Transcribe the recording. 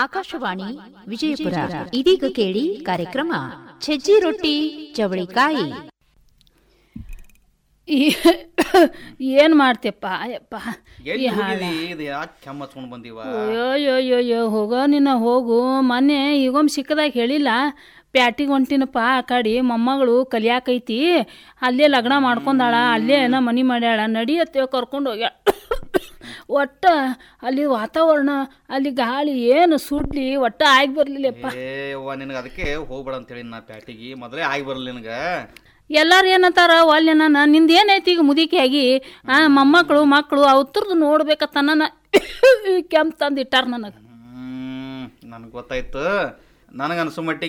ಆಕಾಶವಾಣಿ ವಿಜಯಪುರ ಇದೀಗ ಕೇಳಿ ಕಾರ್ಯಕ್ರಮ ಸಜ್ಜಿ ರೊಟ್ಟಿ ಚವಳಿಕಾಯಿ ಏನು ಮಾಡ್ತೀಯಪ್ಪ ಅಯ್ಯಪ್ಪ ಎಲ್ಲಿ ಈ ಹಾಳ ಹೋಗಿದಿ ಇದು ಯಾಕೆ ಕೆಮ್ಮ ಹಚ್ಕೊಂಡು ಬಂದಿವ ಅಯ್ಯೋ ಅಯ್ಯೋ ಅಯ್ಯೋ ಹೋಗೋ ನಿನ್ನ ಹೋಗು ಮೊನ್ನೆ ಈಗೊಮ್ಮೆ ಸಿಕ್ಕದಾಗ ಹೇಳಿಲ್ಲ ಪ್ಯಾಟಿಗೆ ಹೊಂಟಿನಪ್ಪ ಆ ಕಡೆ ಮೊಮ್ಮಗಳು ಕಲಿಯಾಕೈತಿ ಅಲ್ಲೇ ಲಗ್ನ ಮಾಡ್ಕೊಂಡಾಳ ಅಲ್ಲೇ ಏನೋ ಮನೆ ಮಾಡ್ಯಾಳ ನಡಿಯತ್ತೆ ಕರ್ಕೊಂಡು ಹೋಗ್ಯಾಳ ಒಟ್ಟ ಅಲ್ಲಿ ವಾತಾವರಣ ಅಲ್ಲಿ ಗಾಳಿ ಏನು ಸುಡ್ಲಿ ಒಟ್ಟ ಆಗಿ ಬರ್ಲಿಲ್ಲಪ್ಪ ಏ ಅವ್ವ ನಿನಗೆ ಅದಕ್ಕೆ ಹೋಗ್ಬೇಡ ಅಂತೇಳಿ ನಾ ಪ್ಯಾಟಿಗೆ ಮೊದಲೇ ಆಗಿ ಬರಲಿ ನಿನಗೆ ಎಲ್ಲಾರು ಏನಂತಾರ ಒಲ್ಲೆ ನಾನು ನಿಂದು ಏನೈತಿ ಈಗ ಮುದುಕಿಯಾಗಿ ಆ ಮೊಮ್ಮಕ್ಕಳು ಮಕ್ಕಳು ಅವ್ರದ್ದು ನೋಡ್ಬೇಕತ್ತ ನನ್ನ ಕೆಂಪ್ ತಂದು ಇಟ್ಟಾರ ನನಗೆ ಹ್ಮ್ ನನಗೆ ಗೊತ್ತಾಯ್ತು ನನಗೆ ಅನ್ಸೋ ಮಟ್ಟಿಗೆ